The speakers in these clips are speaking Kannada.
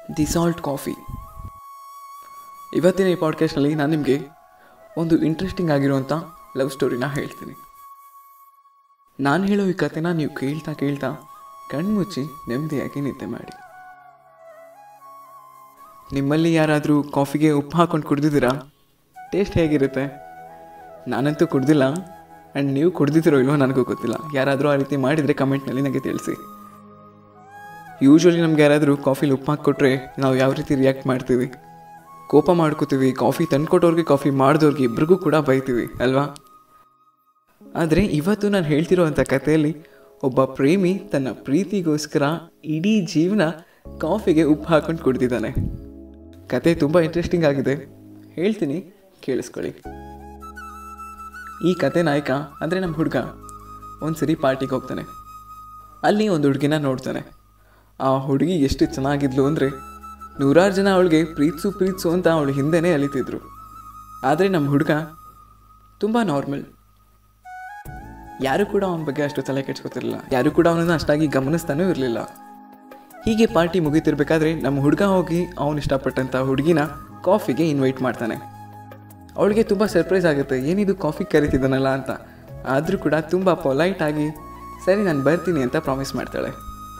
ದಿ ಸಾಲ್ಟ್ ಕಾಫಿ ಇವತ್ತಿನ ಈ ಪಾಡ್ಕಾಸ್ಟ್ನಲ್ಲಿ ನಾನು ನಿಮಗೆ ಒಂದು ಇಂಟ್ರೆಸ್ಟಿಂಗ್ ಆಗಿರುವಂಥ ಲವ್ ಸ್ಟೋರಿನ ಹೇಳ್ತೀನಿ ನಾನು ಹೇಳೋ ಈ ಕಥೆನ ನೀವು ಕೇಳ್ತಾ ಕೇಳ್ತಾ ಕಣ್ಮುಚ್ಚಿ ನೆಮ್ಮದಿಯಾಗಿ ನಿದ್ದೆ ಮಾಡಿ ನಿಮ್ಮಲ್ಲಿ ಯಾರಾದರೂ ಕಾಫಿಗೆ ಉಪ್ಪು ಹಾಕೊಂಡು ಕುಡ್ದಿದ್ದೀರಾ ಟೇಸ್ಟ್ ಹೇಗಿರುತ್ತೆ ನಾನಂತೂ ಕುಡ್ದಿಲ್ಲ ಆ್ಯಂಡ್ ನೀವು ಕುಡ್ದಿದ್ದೀರೋ ಇಲ್ವೋ ನನಗೂ ಗೊತ್ತಿಲ್ಲ ಯಾರಾದರೂ ಆ ರೀತಿ ಮಾಡಿದರೆ ಕಮೆಂಟ್ನಲ್ಲಿ ನನಗೆ ತಿಳಿಸಿ ಯೂಶ್ವಲಿ ನಮ್ಗೆ ಯಾರಾದರೂ ಕಾಫಿಲಿ ಉಪ್ಪು ಹಾಕ್ಕೊಟ್ರೆ ನಾವು ಯಾವ ರೀತಿ ರಿಯಾಕ್ಟ್ ಮಾಡ್ತೀವಿ ಕೋಪ ಮಾಡ್ಕೋತೀವಿ ಕಾಫಿ ತಂದ್ಕೊಟ್ಟವ್ರಿಗೆ ಕಾಫಿ ಮಾಡಿದವ್ರಿಗೆ ಇಬ್ರಿಗೂ ಕೂಡ ಬೈತೀವಿ ಅಲ್ವಾ ಆದರೆ ಇವತ್ತು ನಾನು ಹೇಳ್ತಿರೋವಂಥ ಕಥೆಯಲ್ಲಿ ಒಬ್ಬ ಪ್ರೇಮಿ ತನ್ನ ಪ್ರೀತಿಗೋಸ್ಕರ ಇಡೀ ಜೀವನ ಕಾಫಿಗೆ ಉಪ್ಪು ಹಾಕೊಂಡು ಕುಡ್ದಿದ್ದಾನೆ ಕತೆ ತುಂಬ ಇಂಟ್ರೆಸ್ಟಿಂಗ್ ಆಗಿದೆ ಹೇಳ್ತೀನಿ ಕೇಳಿಸ್ಕೊಳ್ಳಿ ಈ ಕತೆ ನಾಯಕ ಅಂದರೆ ನಮ್ಮ ಹುಡುಗ ಒಂದು ಸರಿ ಪಾರ್ಟಿಗೆ ಹೋಗ್ತಾನೆ ಅಲ್ಲಿ ಒಂದು ಹುಡುಗಿನ ನೋಡ್ತಾನೆ ಆ ಹುಡುಗಿ ಎಷ್ಟು ಚೆನ್ನಾಗಿದ್ಲು ಅಂದರೆ ನೂರಾರು ಜನ ಅವಳಿಗೆ ಪ್ರೀತ್ಸು ಪ್ರೀತ್ಸು ಅಂತ ಅವಳು ಹಿಂದೆನೇ ಅಲಿತಿದ್ರು ಆದರೆ ನಮ್ಮ ಹುಡುಗ ತುಂಬ ನಾರ್ಮಲ್ ಯಾರು ಕೂಡ ಅವನ ಬಗ್ಗೆ ಅಷ್ಟು ತಲೆ ಕೆಡ್ಸ್ಕೊತಿರಲಿಲ್ಲ ಯಾರು ಕೂಡ ಅವನನ್ನು ಅಷ್ಟಾಗಿ ಗಮನಿಸ್ತಾನೂ ಇರಲಿಲ್ಲ ಹೀಗೆ ಪಾರ್ಟಿ ಮುಗೀತಿರ್ಬೇಕಾದ್ರೆ ನಮ್ಮ ಹುಡುಗ ಹೋಗಿ ಅವನು ಇಷ್ಟಪಟ್ಟಂಥ ಹುಡುಗಿನ ಕಾಫಿಗೆ ಇನ್ವೈಟ್ ಮಾಡ್ತಾನೆ ಅವಳಿಗೆ ತುಂಬ ಸರ್ಪ್ರೈಸ್ ಆಗುತ್ತೆ ಏನಿದು ಕಾಫಿ ಕರಿತಿದ್ದಾನಲ್ಲ ಅಂತ ಆದರೂ ಕೂಡ ತುಂಬ ಪೊಲೈಟ್ ಆಗಿ ಸರಿ ನಾನು ಬರ್ತೀನಿ ಅಂತ ಪ್ರಾಮಿಸ್ ಮಾಡ್ತಾಳೆ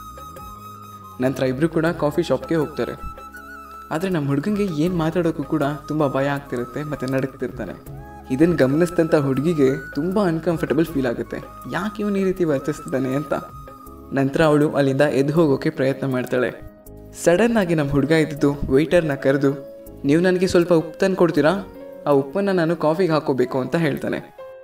ನಂತರ ಇಬ್ಬರು ಕೂಡ ಕಾಫಿ ಶಾಪ್ಗೆ ಹೋಗ್ತಾರೆ ಆದರೆ ನಮ್ಮ ಹುಡುಗಂಗೆ ಏನು ಮಾತಾಡೋಕ್ಕೂ ಕೂಡ ತುಂಬ ಭಯ ಆಗ್ತಿರುತ್ತೆ ಮತ್ತು ನಡುಕ್ತಿರ್ತಾನೆ ಇದನ್ನು ಗಮನಿಸಿದಂಥ ಹುಡುಗಿಗೆ ತುಂಬ ಅನ್ಕಂಫರ್ಟಬಲ್ ಫೀಲ್ ಆಗುತ್ತೆ ಯಾಕೆ ಇವನು ಈ ರೀತಿ ವರ್ತಿಸ್ತಿದ್ದಾನೆ ಅಂತ ನಂತರ ಅವಳು ಅಲ್ಲಿಂದ ಎದ್ದು ಹೋಗೋಕ್ಕೆ ಪ್ರಯತ್ನ ಮಾಡ್ತಾಳೆ ಸಡನ್ ಆಗಿ ನಮ್ಮ ಹುಡುಗ ಇದ್ದಿದ್ದು ವೆಯ್ಟರ್ನ ಕರೆದು ನೀವು ನನಗೆ ಸ್ವಲ್ಪ ಉಪ್ಪು ತಂದು ಕೊಡ್ತೀರಾ ಆ ಉಪ್ಪನ್ನು ನಾನು ಕಾಫಿಗೆ ಹಾಕೋಬೇಕು ಅಂತ ಹೇಳ್ತಾನೆ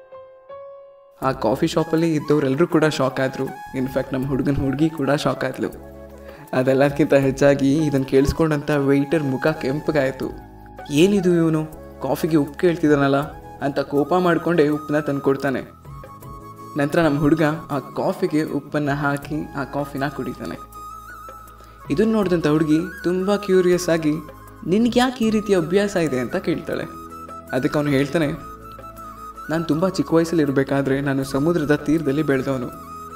ಆ ಕಾಫಿ ಶಾಪಲ್ಲಿ ಇದ್ದವರೆಲ್ಲರೂ ಕೂಡ ಶಾಕ್ ಆದರು ಇನ್ಫ್ಯಾಕ್ಟ್ ನಮ್ಮ ಹುಡುಗನ ಹುಡುಗಿ ಕೂಡ ಶಾಕ್ ಆದ್ಲು ಅದೆಲ್ಲದಕ್ಕಿಂತ ಹೆಚ್ಚಾಗಿ ಇದನ್ನು ಕೇಳಿಸ್ಕೊಂಡಂಥ ವೆಯ್ಟರ್ ಮುಖ ಕೆಂಪಗಾಯಿತು ಏನಿದು ಇವನು ಕಾಫಿಗೆ ಉಪ್ಪು ಕೇಳ್ತಿದ್ದಾನಲ್ಲ ಅಂತ ಕೋಪ ಮಾಡಿಕೊಂಡೇ ಉಪ್ಪನ್ನ ತಂದು ಕೊಡ್ತಾನೆ ನಂತರ ನಮ್ಮ ಹುಡುಗ ಆ ಕಾಫಿಗೆ ಉಪ್ಪನ್ನು ಹಾಕಿ ಆ ಕಾಫಿನ ಕುಡಿತಾನೆ ಇದನ್ನು ನೋಡಿದಂಥ ಹುಡುಗಿ ತುಂಬ ಕ್ಯೂರಿಯಸ್ ಆಗಿ ನಿನಗೆ ಯಾಕೆ ಈ ರೀತಿಯ ಅಭ್ಯಾಸ ಇದೆ ಅಂತ ಕೇಳ್ತಾಳೆ ಅದಕ್ಕೆ ಅವನು ಹೇಳ್ತಾನೆ ನಾನು ತುಂಬ ಚಿಕ್ಕ ವಯಸ್ಸಲ್ಲಿ ಇರಬೇಕಾದ್ರೆ ನಾನು ಸಮುದ್ರದ ತೀರದಲ್ಲಿ ಬೆಳೆದವನು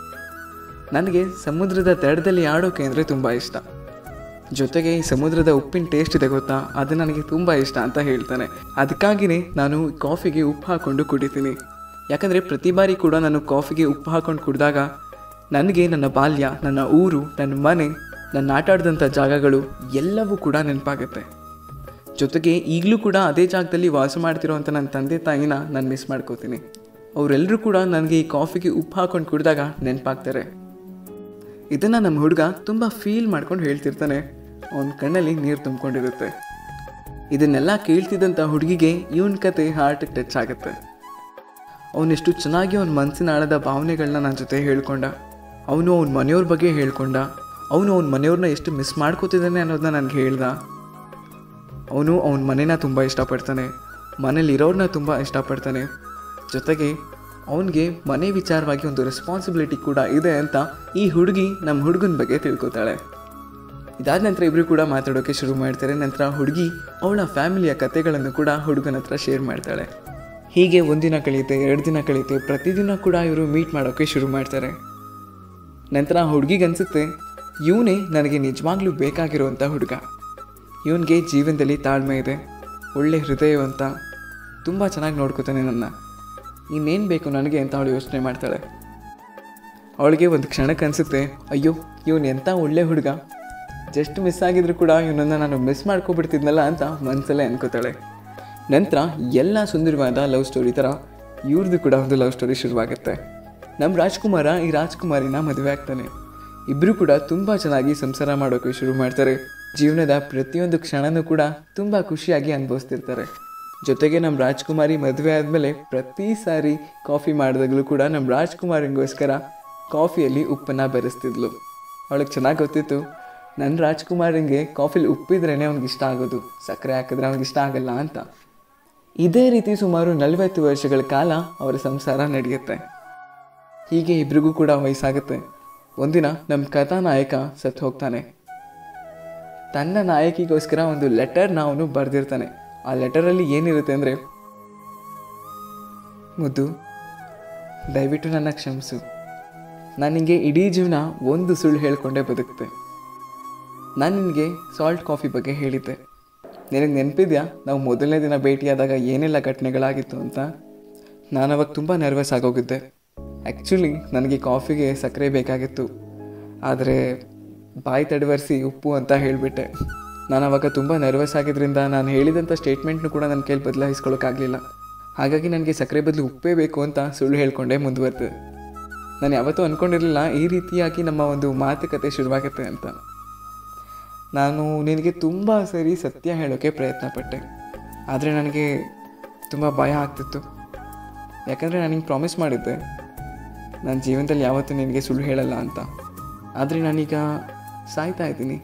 ನನಗೆ ಸಮುದ್ರದ ದಡದಲ್ಲಿ ಆಡೋಕೆ ಅಂದರೆ ತುಂಬ ಇಷ್ಟ ಜೊತೆಗೆ ಈ ಸಮುದ್ರದ ಉಪ್ಪಿನ ಟೇಸ್ಟ್ ಇದೆ ಗೊತ್ತಾ ಅದು ನನಗೆ ತುಂಬ ಇಷ್ಟ ಅಂತ ಹೇಳ್ತಾನೆ ಅದಕ್ಕಾಗಿಯೇ ನಾನು ಕಾಫಿಗೆ ಉಪ್ಪು ಹಾಕ್ಕೊಂಡು ಕುಡಿತೀನಿ ಯಾಕಂದರೆ ಪ್ರತಿ ಬಾರಿ ಕೂಡ ನಾನು ಕಾಫಿಗೆ ಉಪ್ಪು ಹಾಕ್ಕೊಂಡು ಕುಡಿದಾಗ ನನಗೆ ನನ್ನ ಬಾಲ್ಯ ನನ್ನ ಊರು ನನ್ನ ಮನೆ ನನ್ನ ಆಟ ಆಡಿದಂಥ ಜಾಗಗಳು ಎಲ್ಲವೂ ಕೂಡ ನೆನಪಾಗುತ್ತೆ ಜೊತೆಗೆ ಈಗಲೂ ಕೂಡ ಅದೇ ಜಾಗದಲ್ಲಿ ವಾಸ ಮಾಡ್ತಿರೋವಂಥ ನನ್ನ ತಂದೆ ತಾಯಿನ ನಾನು ಮಿಸ್ ಮಾಡ್ಕೋತೀನಿ ಅವರೆಲ್ಲರೂ ಕೂಡ ನನಗೆ ಈ ಕಾಫಿಗೆ ಉಪ್ಪು ಹಾಕ್ಕೊಂಡು ಕುಡಿದಾಗ ನೆನಪಾಗ್ತಾರೆ ಇದನ್ನು ನಮ್ಮ ಹುಡುಗ ತುಂಬ ಫೀಲ್ ಮಾಡ್ಕೊಂಡು ಹೇಳ್ತಿರ್ತಾನೆ ಅವನ ಕಣ್ಣಲ್ಲಿ ನೀರು ತುಂಬಿಕೊಂಡಿರುತ್ತೆ ಇದನ್ನೆಲ್ಲ ಕೇಳ್ತಿದ್ದಂಥ ಹುಡುಗಿಗೆ ಇವನ ಕತೆ ಹಾರ್ಟ್ ಟಚ್ ಆಗುತ್ತೆ ಅವನೆಷ್ಟು ಚೆನ್ನಾಗಿ ಅವನ ಮನಸ್ಸಿನ ಆಳದ ಭಾವನೆಗಳನ್ನ ನನ್ನ ಜೊತೆ ಹೇಳ್ಕೊಂಡ ಅವನು ಅವನ ಮನೆಯವ್ರ ಬಗ್ಗೆ ಹೇಳ್ಕೊಂಡ ಅವನು ಅವನ ಮನೆಯವ್ರನ್ನ ಎಷ್ಟು ಮಿಸ್ ಮಾಡ್ಕೋತಿದ್ದಾನೆ ಅನ್ನೋದನ್ನ ನನಗೆ ಹೇಳ್ದ ಅವನು ಅವನ ಮನೇನ ತುಂಬ ಇಷ್ಟಪಡ್ತಾನೆ ಮನೇಲಿರೋರನ್ನ ತುಂಬ ಇಷ್ಟಪಡ್ತಾನೆ ಜೊತೆಗೆ ಅವನಿಗೆ ಮನೆ ವಿಚಾರವಾಗಿ ಒಂದು ರೆಸ್ಪಾನ್ಸಿಬಿಲಿಟಿ ಕೂಡ ಇದೆ ಅಂತ ಈ ಹುಡುಗಿ ನಮ್ಮ ಹುಡುಗನ ಬಗ್ಗೆ ತಿಳ್ಕೊತಾಳೆ ಇದಾದ ನಂತರ ಇಬ್ಬರು ಕೂಡ ಮಾತಾಡೋಕ್ಕೆ ಶುರು ಮಾಡ್ತಾರೆ ನಂತರ ಹುಡುಗಿ ಅವಳ ಫ್ಯಾಮಿಲಿಯ ಕತೆಗಳನ್ನು ಕೂಡ ಹುಡುಗನ ಹತ್ರ ಶೇರ್ ಮಾಡ್ತಾಳೆ ಹೀಗೆ ಒಂದಿನ ಕಳೆಯುತ್ತೆ ಎರಡು ದಿನ ಕಳೆಯುತ್ತೆ ಪ್ರತಿದಿನ ಕೂಡ ಇವರು ಮೀಟ್ ಮಾಡೋಕ್ಕೆ ಶುರು ಮಾಡ್ತಾರೆ ನಂತರ ಹುಡುಗಿಗೆ ಅನಿಸುತ್ತೆ ಇವನೇ ನನಗೆ ನಿಜವಾಗ್ಲೂ ಬೇಕಾಗಿರುವಂಥ ಹುಡುಗ ಇವನಿಗೆ ಜೀವನದಲ್ಲಿ ತಾಳ್ಮೆ ಇದೆ ಒಳ್ಳೆ ಹೃದಯವಂತ ತುಂಬ ಚೆನ್ನಾಗಿ ನೋಡ್ಕೋತಾನೆ ನನ್ನ ಇನ್ನೇನು ಬೇಕು ನನಗೆ ಅಂತ ಅವಳು ಯೋಚನೆ ಮಾಡ್ತಾಳೆ ಅವಳಿಗೆ ಒಂದು ಕ್ಷಣಕ್ಕೆ ಅನಿಸುತ್ತೆ ಅಯ್ಯೋ ಇವನು ಎಂಥ ಒಳ್ಳೆ ಹುಡುಗ ಜಸ್ಟ್ ಮಿಸ್ ಆಗಿದ್ರು ಕೂಡ ಇವನನ್ನು ನಾನು ಮಿಸ್ ಮಾಡ್ಕೊಬಿಡ್ತಿದ್ನಲ್ಲ ಅಂತ ಮನಸ್ಸಲ್ಲೇ ಅನ್ಕೋತಾಳೆ ನಂತರ ಎಲ್ಲ ಸುಂದರವಾದ ಲವ್ ಸ್ಟೋರಿ ಥರ ಇವ್ರದ್ದು ಕೂಡ ಒಂದು ಲವ್ ಸ್ಟೋರಿ ಶುರುವಾಗುತ್ತೆ ನಮ್ಮ ರಾಜ್ಕುಮಾರ ಈ ರಾಜ್ಕುಮಾರಿನ ಮದುವೆ ಆಗ್ತಾನೆ ಇಬ್ಬರು ಕೂಡ ತುಂಬ ಚೆನ್ನಾಗಿ ಸಂಸಾರ ಮಾಡೋಕ್ಕೆ ಶುರು ಮಾಡ್ತಾರೆ ಜೀವನದ ಪ್ರತಿಯೊಂದು ಕ್ಷಣನೂ ಕೂಡ ತುಂಬ ಖುಷಿಯಾಗಿ ಅನುಭವಿಸ್ತಿರ್ತಾರೆ ಜೊತೆಗೆ ನಮ್ಮ ರಾಜ್ಕುಮಾರಿ ಮದುವೆ ಆದಮೇಲೆ ಪ್ರತಿ ಸಾರಿ ಕಾಫಿ ಮಾಡಿದಾಗಲೂ ಕೂಡ ನಮ್ಮ ರಾಜ್ಕುಮಾರಿಂಗೋಸ್ಕರ ಕಾಫಿಯಲ್ಲಿ ಉಪ್ಪನ್ನು ಬೆರೆಸ್ತಿದ್ಲು ಅವಳಿಗೆ ಚೆನ್ನಾಗಿ ಗೊತ್ತಿತ್ತು ನನ್ನ ರಾಜ್ಕುಮಾರಿಂಗೆ ಕಾಫಿಲಿ ಉಪ್ಪಿದ್ರೇ ಅವ್ನಿಗೆ ಇಷ್ಟ ಆಗೋದು ಸಕ್ಕರೆ ಹಾಕಿದ್ರೆ ಅವ್ನಿಗೆ ಇಷ್ಟ ಆಗಲ್ಲ ಅಂತ ಇದೇ ರೀತಿ ಸುಮಾರು ನಲವತ್ತು ವರ್ಷಗಳ ಕಾಲ ಅವರ ಸಂಸಾರ ನಡೆಯುತ್ತೆ ಹೀಗೆ ಇಬ್ರಿಗೂ ಕೂಡ ವಯಸ್ಸಾಗುತ್ತೆ ಒಂದಿನ ನಮ್ಮ ಕಥಾನಾಯಕ ಸತ್ತು ಹೋಗ್ತಾನೆ ತನ್ನ ನಾಯಕಿಗೋಸ್ಕರ ಒಂದು ಲೆಟರ್ನ ಅವನು ಬರೆದಿರ್ತಾನೆ ಆ ಲೆಟರಲ್ಲಿ ಏನಿರುತ್ತೆ ಅಂದರೆ ಮುದ್ದು ದಯವಿಟ್ಟು ನನ್ನ ಕ್ಷಮಿಸು ನಾನು ನಿಂಗೆ ಇಡೀ ಜೀವನ ಒಂದು ಸುಳ್ಳು ಹೇಳ್ಕೊಂಡೇ ಬದುಕ್ತೆ ನಾನು ನಿನಗೆ ಸಾಲ್ಟ್ ಕಾಫಿ ಬಗ್ಗೆ ಹೇಳಿದ್ದೆ ನಿನಗೆ ನೆನಪಿದ್ಯಾ ನಾವು ಮೊದಲನೇ ದಿನ ಭೇಟಿಯಾದಾಗ ಏನೆಲ್ಲ ಘಟನೆಗಳಾಗಿತ್ತು ಅಂತ ನಾನು ಅವಾಗ ತುಂಬ ನರ್ವಸ್ ಆಗೋಗಿದ್ದೆ ಆ್ಯಕ್ಚುಲಿ ನನಗೆ ಕಾಫಿಗೆ ಸಕ್ಕರೆ ಬೇಕಾಗಿತ್ತು ಆದರೆ ಬಾಯಿ ತಡವರಿಸಿ ಉಪ್ಪು ಅಂತ ಹೇಳಿಬಿಟ್ಟೆ ನಾನು ಅವಾಗ ತುಂಬ ನರ್ವಸ್ ಆಗಿದ್ದರಿಂದ ನಾನು ಹೇಳಿದಂಥ ಸ್ಟೇಟ್ಮೆಂಟ್ನು ಕೂಡ ನನ್ನ ಕೈಲಿ ಬದಲಾಯಿಸ್ಕೊಳ್ಳೋಕ್ಕಾಗಲಿಲ್ಲ ಹಾಗಾಗಿ ನನಗೆ ಸಕ್ಕರೆ ಬದಲು ಉಪ್ಪೇ ಬೇಕು ಅಂತ ಸುಳ್ಳು ಹೇಳ್ಕೊಂಡೆ ಮುಂದುವರೆದೆ ನಾನು ಯಾವತ್ತೂ ಅಂದ್ಕೊಂಡಿರಲಿಲ್ಲ ಈ ರೀತಿಯಾಗಿ ನಮ್ಮ ಒಂದು ಮಾತುಕತೆ ಶುರುವಾಗುತ್ತೆ ಅಂತ ನಾನು ನಿನಗೆ ತುಂಬ ಸರಿ ಸತ್ಯ ಹೇಳೋಕ್ಕೆ ಪ್ರಯತ್ನ ಪಟ್ಟೆ ಆದರೆ ನನಗೆ ತುಂಬ ಭಯ ಆಗ್ತಿತ್ತು ಯಾಕಂದರೆ ನಾನು ನಿಂಗೆ ಪ್ರಾಮಿಸ್ ಮಾಡಿದ್ದೆ ನನ್ನ ಜೀವನದಲ್ಲಿ ಯಾವತ್ತೂ ನಿನಗೆ ಸುಳ್ಳು ಹೇಳಲ್ಲ ಅಂತ ಆದರೆ ನಾನೀಗ ಸಾಯ್ತಾ ಇದ್ದೀನಿ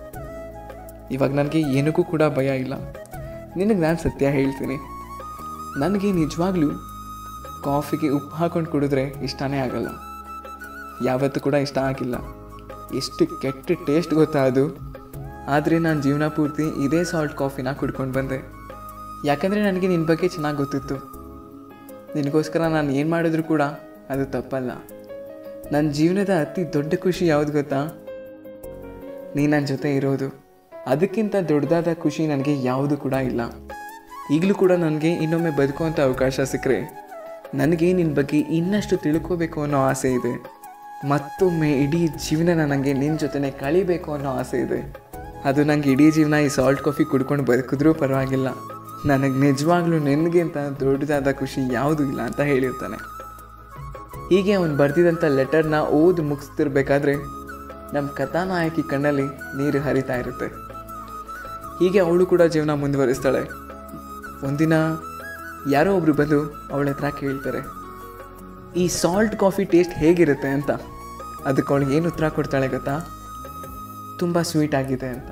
ಇವಾಗ ನನಗೆ ಏನಕ್ಕೂ ಕೂಡ ಭಯ ಇಲ್ಲ ನಿನಗೆ ನಾನು ಸತ್ಯ ಹೇಳ್ತೀನಿ ನನಗೆ ನಿಜವಾಗ್ಲೂ ಕಾಫಿಗೆ ಉಪ್ಪು ಹಾಕೊಂಡು ಕುಡಿದ್ರೆ ಇಷ್ಟನೇ ಆಗಲ್ಲ ಯಾವತ್ತೂ ಕೂಡ ಇಷ್ಟ ಆಗಿಲ್ಲ ಎಷ್ಟು ಕೆಟ್ಟ ಟೇಸ್ಟ್ ಗೊತ್ತಾ ಅದು ಆದರೆ ನಾನು ಜೀವನ ಪೂರ್ತಿ ಇದೇ ಸಾಲ್ಟ್ ಕಾಫಿನ ಕುಡ್ಕೊಂಡು ಬಂದೆ ಯಾಕಂದರೆ ನನಗೆ ನಿನ್ನ ಬಗ್ಗೆ ಚೆನ್ನಾಗಿ ಗೊತ್ತಿತ್ತು ನಿನಗೋಸ್ಕರ ನಾನು ಏನು ಮಾಡಿದ್ರು ಕೂಡ ಅದು ತಪ್ಪಲ್ಲ ನನ್ನ ಜೀವನದ ಅತಿ ದೊಡ್ಡ ಖುಷಿ ಯಾವುದು ಗೊತ್ತಾ ನೀ ನನ್ನ ಜೊತೆ ಇರೋದು ಅದಕ್ಕಿಂತ ದೊಡ್ಡದಾದ ಖುಷಿ ನನಗೆ ಯಾವುದು ಕೂಡ ಇಲ್ಲ ಈಗಲೂ ಕೂಡ ನನಗೆ ಇನ್ನೊಮ್ಮೆ ಬದುಕುವಂಥ ಅವಕಾಶ ಸಿಕ್ಕರೆ ನನಗೆ ನಿನ್ನ ಬಗ್ಗೆ ಇನ್ನಷ್ಟು ತಿಳ್ಕೋಬೇಕು ಅನ್ನೋ ಆಸೆ ಇದೆ ಮತ್ತೊಮ್ಮೆ ಇಡೀ ಜೀವನ ನನಗೆ ನಿನ್ನ ಜೊತೆನೆ ಕಳಿಬೇಕು ಅನ್ನೋ ಆಸೆ ಇದೆ ಅದು ನನಗೆ ಇಡೀ ಜೀವನ ಈ ಸಾಲ್ಟ್ ಕಾಫಿ ಕುಡ್ಕೊಂಡು ಬದುಕಿದ್ರೂ ಪರವಾಗಿಲ್ಲ ನನಗೆ ನಿಜವಾಗ್ಲೂ ನಿನಗಿಂತ ದೊಡ್ಡದಾದ ಖುಷಿ ಯಾವುದೂ ಇಲ್ಲ ಅಂತ ಹೇಳಿರ್ತಾನೆ ಹೀಗೆ ಅವನು ಬರೆದಿದ್ದಂಥ ಲೆಟರ್ನ ಓದಿ ಮುಗಿಸ್ತಿರ್ಬೇಕಾದ್ರೆ ನಮ್ಮ ಕಥಾನಾಯಕಿ ಕಣ್ಣಲ್ಲಿ ನೀರು ಹರಿತಾ ಇರುತ್ತೆ ಹೀಗೆ ಅವಳು ಕೂಡ ಜೀವನ ಮುಂದುವರಿಸ್ತಾಳೆ ಒಂದಿನ ಯಾರೋ ಒಬ್ರು ಬಂದು ಅವಳ ಹತ್ರ ಕೇಳ್ತಾರೆ ಈ ಸಾಲ್ಟ್ ಕಾಫಿ ಟೇಸ್ಟ್ ಹೇಗಿರುತ್ತೆ ಅಂತ ಅದಕ್ಕೆ ಅವಳಿಗೆ ಏನು ಉತ್ತರ ಕೊಡ್ತಾಳೆ ಗೊತ್ತಾ ತುಂಬ ಸ್ವೀಟ್ ಆಗಿದೆ ಅಂತ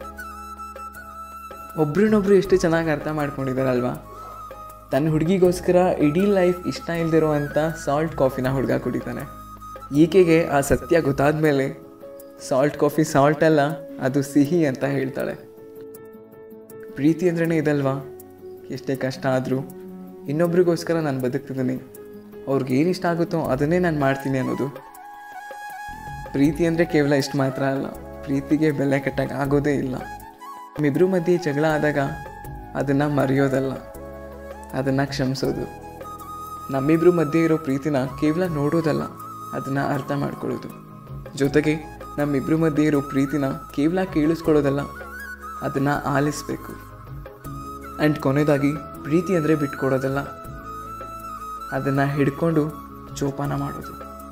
ಒಬ್ರನ್ನೊಬ್ರು ಎಷ್ಟು ಚೆನ್ನಾಗಿ ಅರ್ಥ ಮಾಡ್ಕೊಂಡಿದ್ದಾರಲ್ವಾ ತನ್ನ ಹುಡುಗಿಗೋಸ್ಕರ ಇಡೀ ಲೈಫ್ ಇಷ್ಟ ಇಲ್ದಿರೋ ಅಂತ ಸಾಲ್ಟ್ ಕಾಫಿನ ಹುಡುಗ ಕುಡಿತಾನೆ ಈಕೆಗೆ ಆ ಸತ್ಯ ಗೊತ್ತಾದ ಮೇಲೆ ಸಾಲ್ಟ್ ಕಾಫಿ ಸಾಲ್ಟ್ ಅಲ್ಲ ಅದು ಸಿಹಿ ಅಂತ ಹೇಳ್ತಾಳೆ ಪ್ರೀತಿ ಅಂದ್ರೇ ಇದಲ್ವಾ ಎಷ್ಟೇ ಕಷ್ಟ ಆದರೂ ಇನ್ನೊಬ್ರಿಗೋಸ್ಕರ ನಾನು ಬದುಕ್ತಿದ್ದೀನಿ ಅವ್ರಿಗೆ ಏನು ಇಷ್ಟ ಆಗುತ್ತೋ ಅದನ್ನೇ ನಾನು ಮಾಡ್ತೀನಿ ಅನ್ನೋದು ಪ್ರೀತಿ ಅಂದರೆ ಕೇವಲ ಇಷ್ಟು ಮಾತ್ರ ಅಲ್ಲ ಪ್ರೀತಿಗೆ ಬೆಲೆ ಕಟ್ಟಕ್ಕೆ ಆಗೋದೇ ಇಲ್ಲ ನಮ್ಮಿಬ್ಬರ ಮಧ್ಯೆ ಜಗಳ ಆದಾಗ ಅದನ್ನು ಮರೆಯೋದಲ್ಲ ಅದನ್ನು ಕ್ಷಮಿಸೋದು ನಮ್ಮಿಬ್ಬರ ಮಧ್ಯೆ ಇರೋ ಪ್ರೀತಿನ ಕೇವಲ ನೋಡೋದಲ್ಲ ಅದನ್ನು ಅರ್ಥ ಮಾಡ್ಕೊಳ್ಳೋದು ಜೊತೆಗೆ ನಮ್ಮಿಬ್ಬರ ಮಧ್ಯೆ ಇರೋ ಪ್ರೀತಿನ ಕೇವಲ ಕೇಳಿಸ್ಕೊಳ್ಳೋದಲ್ಲ ಅದನ್ನು ಆಲಿಸ್ಬೇಕು ಆ್ಯಂಡ್ ಕೊನೆಯದಾಗಿ ಪ್ರೀತಿ ಅಂದರೆ ಬಿಟ್ಕೊಡೋದಲ್ಲ ಅದನ್ನು ಹಿಡ್ಕೊಂಡು ಜೋಪಾನ ಮಾಡೋದು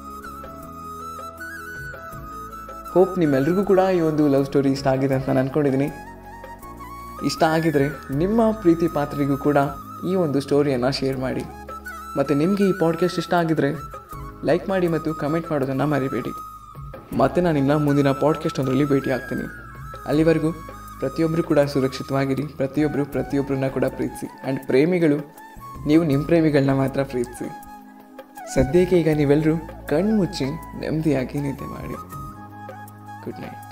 ಹೋಪ್ ನಿಮ್ಮೆಲ್ರಿಗೂ ಕೂಡ ಈ ಒಂದು ಲವ್ ಸ್ಟೋರಿ ಇಷ್ಟ ಆಗಿದೆ ಅಂತ ನಾನು ಅಂದ್ಕೊಂಡಿದ್ದೀನಿ ಇಷ್ಟ ಆಗಿದರೆ ನಿಮ್ಮ ಪ್ರೀತಿ ಪಾತ್ರಿಗೂ ಕೂಡ ಈ ಒಂದು ಸ್ಟೋರಿಯನ್ನು ಶೇರ್ ಮಾಡಿ ಮತ್ತು ನಿಮಗೆ ಈ ಪಾಡ್ಕಾಸ್ಟ್ ಇಷ್ಟ ಆಗಿದರೆ ಲೈಕ್ ಮಾಡಿ ಮತ್ತು ಕಮೆಂಟ್ ಮಾಡೋದನ್ನು ಮರಿಬೇಡಿ ಮತ್ತೆ ನಾನಿನ್ನ ಮುಂದಿನ ಪಾಡ್ಕಾಸ್ಟ್ ಒಂದರಲ್ಲಿ ಭೇಟಿ ಆಗ್ತೀನಿ ಅಲ್ಲಿವರೆಗೂ ಪ್ರತಿಯೊಬ್ಬರು ಕೂಡ ಸುರಕ್ಷಿತವಾಗಿರಿ ಪ್ರತಿಯೊಬ್ಬರು ಪ್ರತಿಯೊಬ್ಬರನ್ನ ಕೂಡ ಪ್ರೀತಿಸಿ ಆ್ಯಂಡ್ ಪ್ರೇಮಿಗಳು ನೀವು ನಿಮ್ಮ ಪ್ರೇಮಿಗಳನ್ನ ಮಾತ್ರ ಪ್ರೀತಿಸಿ ಸದ್ಯಕ್ಕೆ ಈಗ ನೀವೆಲ್ಲರೂ ಕಣ್ಮುಚ್ಚಿ ನೆಮ್ಮದಿಯಾಗಿ ನಿದ್ದೆ ಮಾಡಿ ಗುಡ್ ನೈಟ್